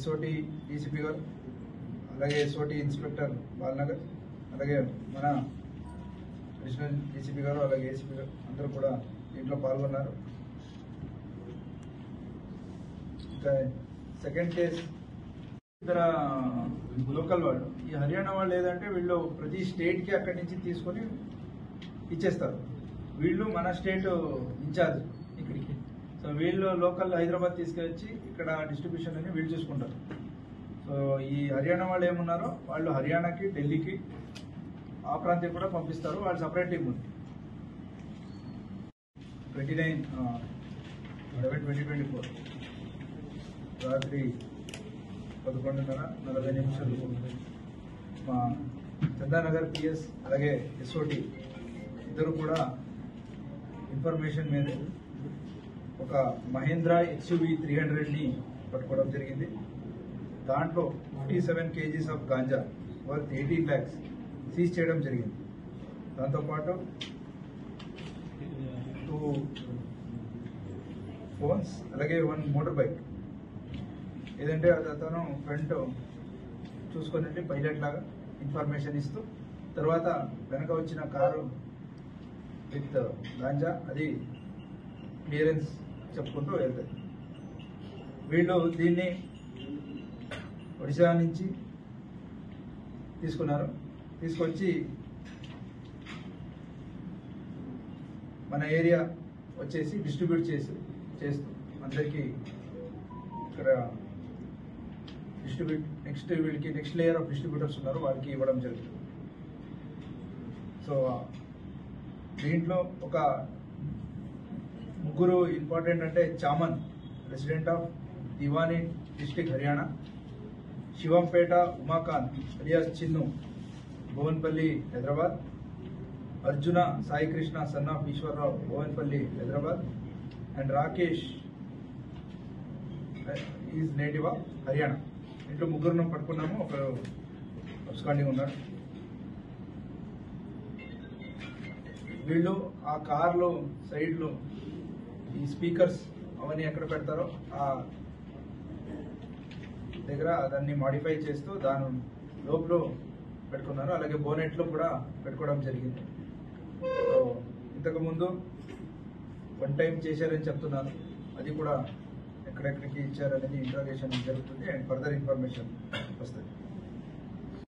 SOT DCP గారు అలాగే SOT inspector Balanagar అలాగే మన అడిషనల్ డీసీపీ గారు అలాగే ఏసీపీ గారు అందరూ కూడా దీంట్లో పాల్గొన్నారు ఇంకా సెకండ్ కేస్ ఇద్దర లోకల్ వాళ్ళు ఈ హర్యానా వాళ్ళు ఏదంటే వీళ్ళు ప్రతి స్టేట్కి అక్కడి నుంచి తీసుకొని ఇచ్చేస్తారు వీళ్ళు మన స్టేట్ ఇన్ఛార్జ్ ఇక్కడికి సో వీళ్ళు లోకల్ హైదరాబాద్ తీసుకొచ్చి ఇక్కడ డిస్ట్రిబ్యూషన్ అని వీళ్ళు చూసుకుంటారు సో ఈ హర్యానా వాళ్ళు ఏమున్నారో వాళ్ళు హర్యానాకి ఢిల్లీకి ఆ ప్రాంతం కూడా పంపిస్తారు వాళ్ళు సపరేట్ టీం ఉంది twenty nine eleven twenty twenty four రాత్రి పదకొండున్నర నలభై నిమిషాలు మా చందానగర్ పిఎస్ అలాగే ఎస్ఓటి ఇద్దరు కూడా ఇన్ఫర్మేషన్ మీద ఒక మహేంద్ర ఎక్స్యూవి త్రీ హండ్రెడ్ని పట్టుకోవడం జరిగింది దాంట్లో fifty seven kgs of ganja worth eighteen lakhs seize చేయడం జరిగింది దాంతోపాటు టూ ఫోన్స్ అలాగే వన్ మోటార్ బైక్ ఏదంటే అది అతను ఫ్రంట్ చూసుకొని పైలట్ లాగా ఇన్ఫర్మేషన్ ఇస్తూ తర్వాత వెనక వచ్చిన కారు విత్ గాంజా అది క్లియరెన్స్ చెప్పుకుంటూ వెళ్తాయి వీళ్ళు దీన్ని ఒడిశా నుంచి తీసుకున్నారు తీసుకొచ్చి మన ఏరియా వచ్చేసి డిస్ట్రిబ్యూట్ చేసి చేస్తూ అందరికీ ఇక్కడ డిస్ట్రిబ్యూట్ నెక్స్ట్ వీళ్ళకి నెక్స్ట్ లేయర్ ఆఫ్ డిస్ట్రిబ్యూటర్స్ ఉన్నారు వాళ్ళకి ఇవ్వడం జరుగుతుంది సో దీంట్లో ఒక ముగ్గురు ఇంపార్టెంట్ అంటే Chaman resident of Diwani district Haryana Shivampet Umakant alias Chinnu Bhuvanpalli Hyderabad Arjuna Saikrishna son of Eswararao Bhuvanpalli Hyderabad and Rakesh is native of Haryana ఇంట్లో ముగ్గురు పట్టుకున్నాము ఒకరు అబ్స్కాండింగ్ ఉన్నాడు వీళ్ళు ఆ కార్లో సైడ్లో ఈ స్పీకర్స్ అవన్నీ ఎక్కడ పెడతారో ఆ దగ్గర దాన్ని మాడిఫై చేస్తూ దాని లోపల పెట్టుకున్నారు అలాగే బోనెట్లో కూడా పెట్టుకోవడం జరిగింది సో ఇంతకుముందు వన్ టైం చేశారని చెప్తున్నారు అది కూడా ఎక్కడెక్కడికి ఇచ్చారనేది ఇంట్రాగేషన్ జరుగుతుంది అండ్ ఫర్దర్ ఇన్ఫర్మేషన్ వస్తుంది